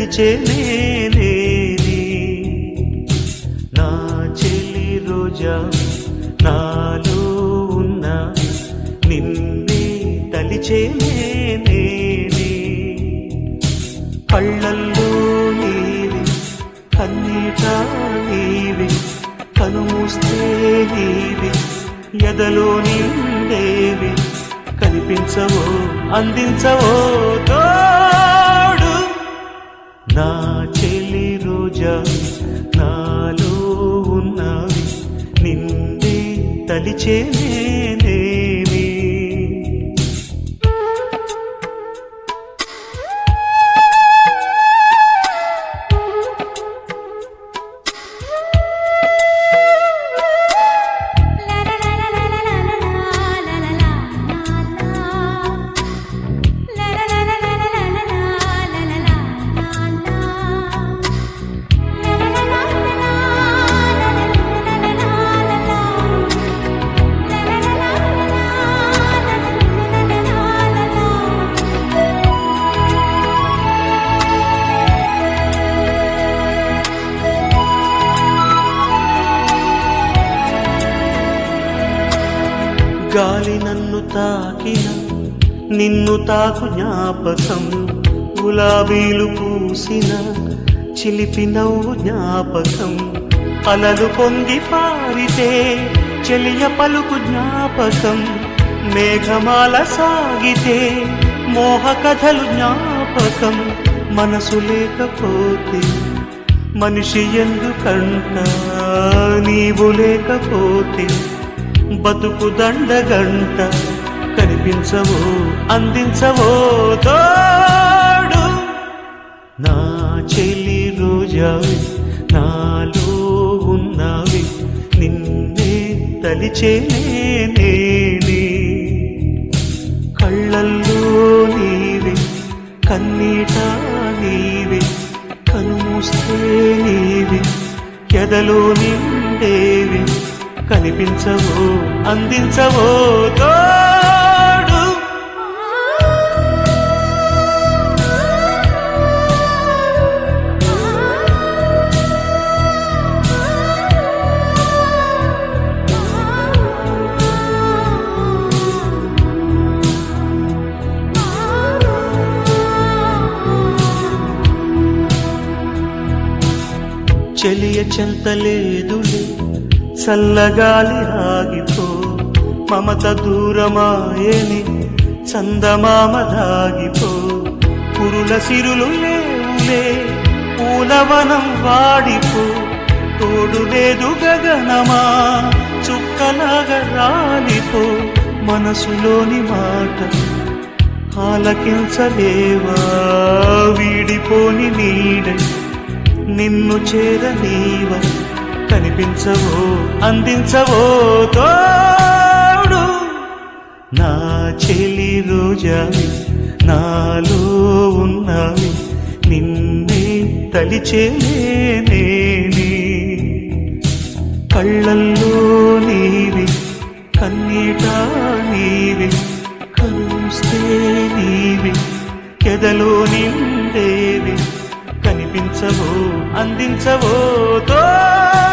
తలిచే నేనే నా చెలి రోజా నాలో ఉన్న నిన్నే తలిచే నేనే కళ్ళల్లో నీవి కన్నీట నీవి కనుమూస్తే నీవి ఎదలో నిండేవి కనిపించవో అందించవో తోడు నా చెలి రోజా నాలో ఉన్నవి నిన్నే తలిచే నేనేవి గాలి నన్ను తాకిన నిన్ను తాకు జ్ఞాపకం గులాబీలు పూసిన చిలిపి నవ్వు జ్ఞాపకం అలలు పొంగి పారితే చెలియ పలుకు జ్ఞాపకం మేఘమాల సాగితే మోహ కథలు జ్ఞాపకం మనసు లేకపోతే మనిషి ఎందుకంట నీవు లేకపోతే బతుకు దండగంట కనిపించవో అందించవో తోడు నా చెలి రోజావి నాలో ఉన్నవి నిన్నే తలిచే నేనే కళ్ళల్లో నీవి కన్నీట నీవి కనుమూస్తే నీవి ఎదలో నిండేవి కనిపించవో అందించవో తోడు చెలియ చెంతలేదులే చల్లగాలి ఆగిపో మమత దూరమాయని చందమామ దాగిపో పురుల సిరులు లేవులే పూలవనం వాడిపో తోడు లేదు గగనమా చుక్కలాగా రాలిపో మనసులోని మాట ఆలకించలేవా వీడిపోని నీడై నిన్ను చేరనీవ కనిపించవో అందించవో తోడు నా చెలి రోజావి నాలో ఉన్నవి నిన్నే తలిచే నేనే కళ్ళల్లో నీవి కన్నీట నీవి కలుస్తే నీవి ఎదలో నిండేవి కనిపించవో అందించవో తో